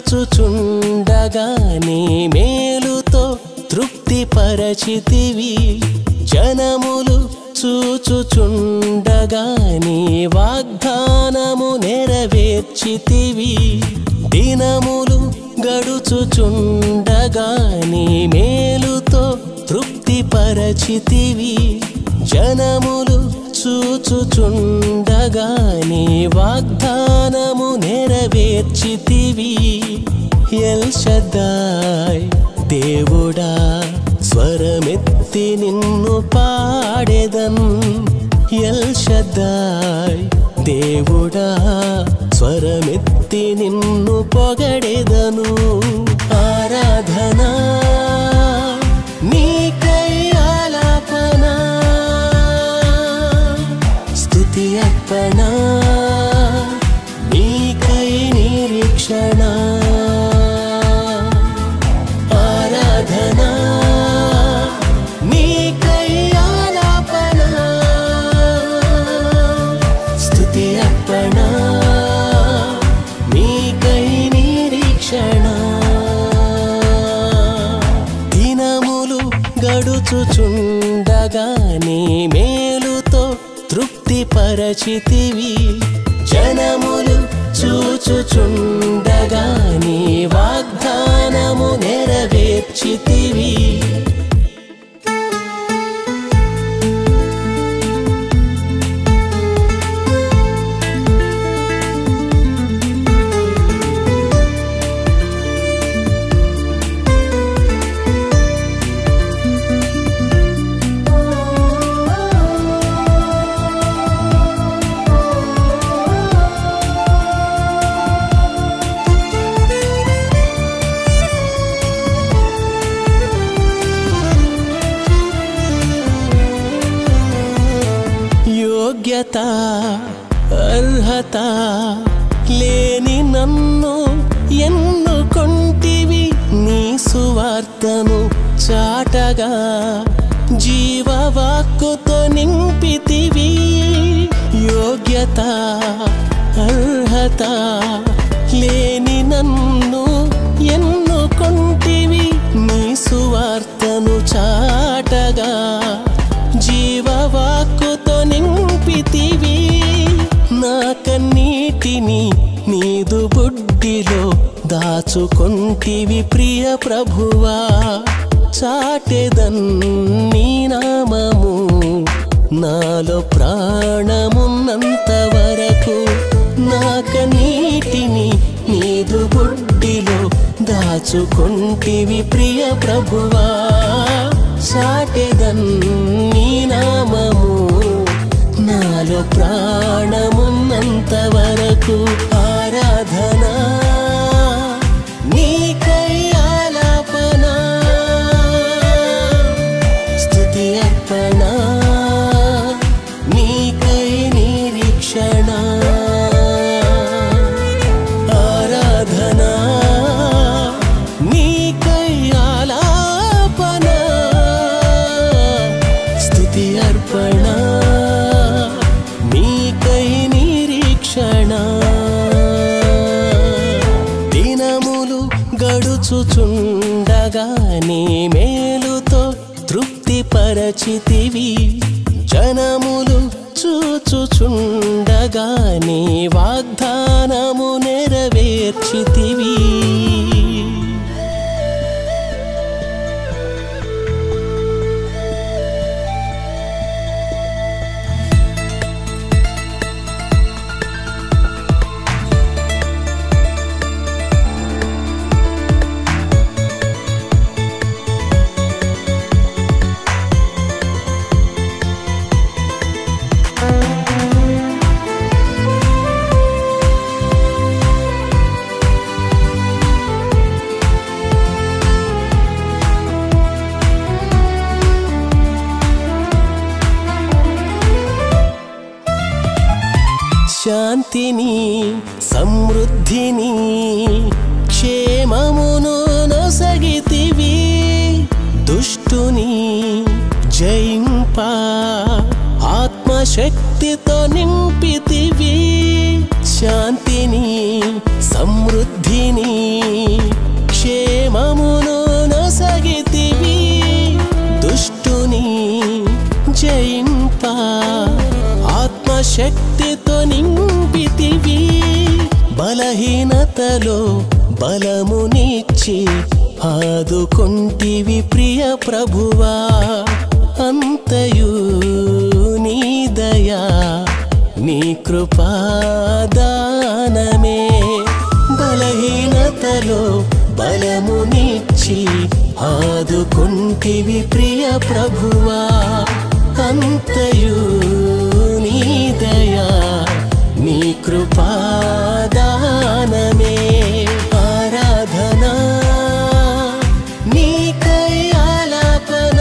చూచుచుండగా నీ మేలుతో తృప్తి పరచితివి జనములు చూచుచుండగా నీ వాగ్దానము నెరవేర్చితివి దినములు గడుచుచుండగా నీ మేలుతో తృప్తి పరచితివి జనములు చూచుచుండగా నీ వాగ్దానము నెరవేర్చితివి ఎల్ షద్దాయ్ దేవుడా స్వరమెత్తి నిన్ను పాడెదన్ ఎల్ షద్దాయ్ దేవుడా స్వరమెత్తి నిన్ను పొగడెదను ఆరాధనా నీకై ఆలాపనా స్తుతి అర్పణ నీకై నిరీక్షణ ఆరాధనా నీకై ఆలాపన స్తుతి అర్పణ నీకై నిరీక్షణ దినములు గడుచుచుండగా నీ మేలుతో తృప్తి పరచితివి జనములు చూచుచుండగా నీ వాగ్దానము నెరవేర్చితివి యోగ్యత అర్హత లేని నన్ను ఎన్నుకొంటివి నీ సువార్తను చాటగా జీవవాక్కుతో నింపితివి యోగ్యత అర్హత లేని నన్ను ఎన్నుకొంటివి నీ సువార్తను చాటగా జీవవాక్కుతో నింపితివి నా కన్నీటిని నీదు బుడ్డిలో దాచుకొంటివి ప్రియ ప్రభువా చాటెదన్ నీ నామము నాలో ప్రాణమున్నంత వరకు నా కన్నీటిని నీదు బుడ్డిలో దాచుకొంటివి ప్రియ ప్రభువా సాటెదన్ నీ నామము నాలో ప్రాణమున్నంత వరకు ఆరాధనా నీకై ఆలాపన స్తుతి అర్పణ నీకై నిరీక్షణ ఆరాధనా నీకై ఆలాపన స్తుతి అర్పణ నీకై నిరీక్షణ దినములు గడుచుచుండగా నీ మేలుతో తృప్తి పరచితివి జనములు చూచుచుండగా నీ వాగ్దానము నెరవేర్చితివి శాంతిని సమృద్ధిని క్షేమమును నొసగితివి దుష్టుని జయింప ఆత్మశక్తితో నింపితివి శాంతిని సమృద్ధిని క్షేమమును నొసగితివి దుష్టుని జయింప ఆత్మశక్తితో నింపితివి బలహీనతలో బలమునిచ్చి ఆదుకొంటివి ప్రియ ప్రభువా అంతయు నీ దయా నీ కృపాదానమే బలహీనతలో బలమునిచ్చి ఆదుకొంటివి ప్రియ ప్రభువా అంతయు నీ దయా నీ కృపాదానమే ఆరాధనా నీకై ఆలాపన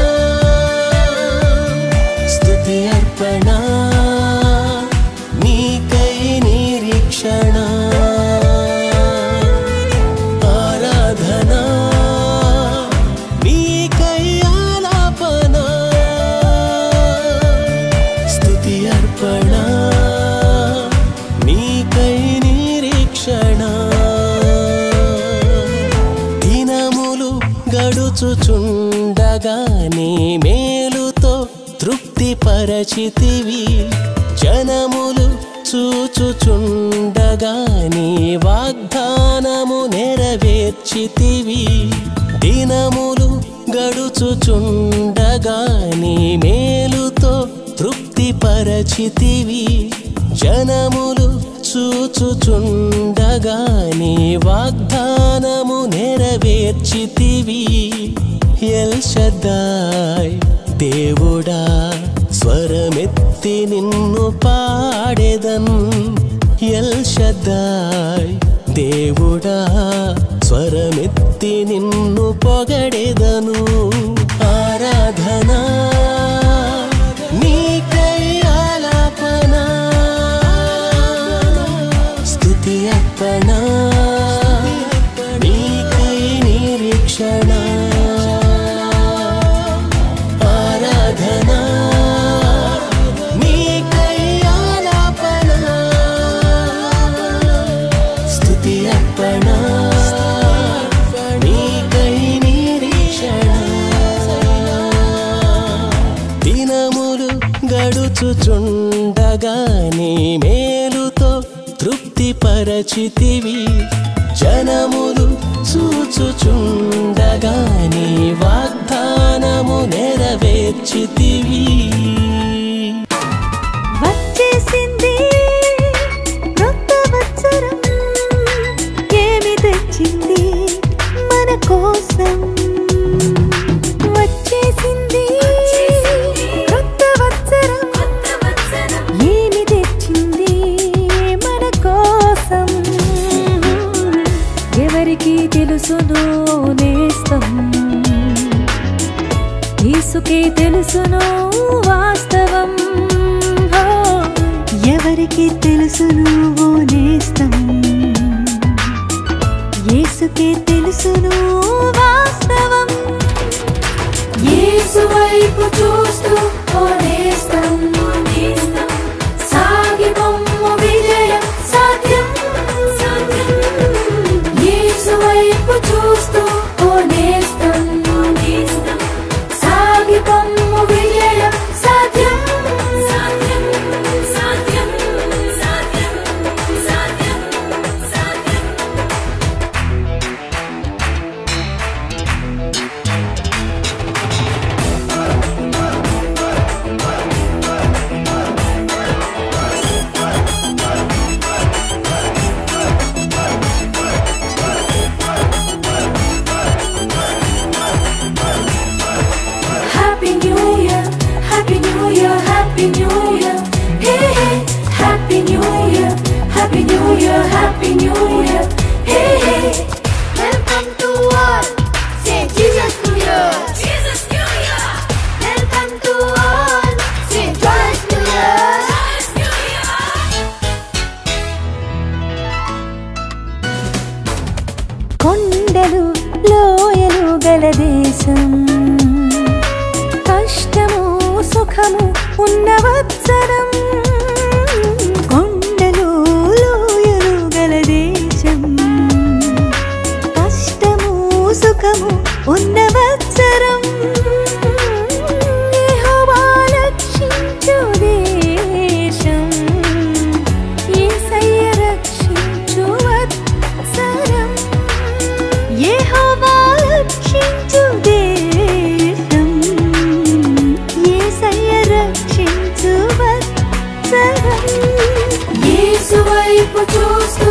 స్తుతి అర్పణ నీకై నిరీక్షణ ఆరాధనా నీకై ఆలాపన స్తుతి అర్పణ నీకై నిరీక్షణ దినములు గడుచుచుండగా నీ మేలుతో తృప్తి పరచితివి జనములు చూచుచుండగా నీ వాగ్దానము నెరవేర్చితివి దినములు గడుచుచుండగా నీ మేలుతో తృప్తి పరచితివి జనములు చూచుచుండగా నీ వాగ్దానము నెరవేర్చితివి ఎల్ షద్దాయ్ దేవుడా స్వరమెత్తి నిన్ను పాడెదన్ ఎల్ షద్దాయ్ దేవుడా స్వరమెత్తి నిన్ను పొగడెదను ఆరాధనా నీకై ఆలాపన స్తుతి అర్పణ నీకై నిరీక్షణ ఆరాధనా నీకై ఆలాపన స్తుతి అర్పణ నీకై నిరీక్షణ దినములు గడుచుచుండగా నీ మేలుతో తృప్తి పరచితివి జనములు చూచుచుండగా నీ వాగ్దానము నెరవేర్చితివి వచ్చేసింది క్రొత్త వత్సరం ఏమి తెచ్చింది మన కోసం వచ్చేసింది క్రొత్త వత్సరం ఏమి తెచ్చింది మన కోసం ఎవరికి తెలుసును నేస్తం యేసుకే తెలుసును వాస్తవం హో, ఎవరికి తెలుసును ఓ నేస్తం యేసుకే తెలుసును వాస్తవం యేసు వైపు చూస్తూ ఓ నేస్తం సాగిపొమ్ము విజయం సాధ్యం యేసు వైపు చూస్తూ ఓ నేస్తం సాగిపొమ్ము విజయం సాధ్యం సాధ్యం సాధ్యం సాధ్యం సాధ్యం సాధ్యం Happy New Year, Happy New Year, Happy New Year. Hey hey, Happy New Year, Happy New Year, Happy New Year. Hey hey. Welcome to all. Say Jesus New Year. Jesus New Year. Welcome to all. Say Joyous New Year. Joyous New Year. కొండలు లోయలు గల దేశం కష్టము సుఖము ఉన్న వత్సరం కొండలు లోయలు గల దేశం వైపు చూస్తూ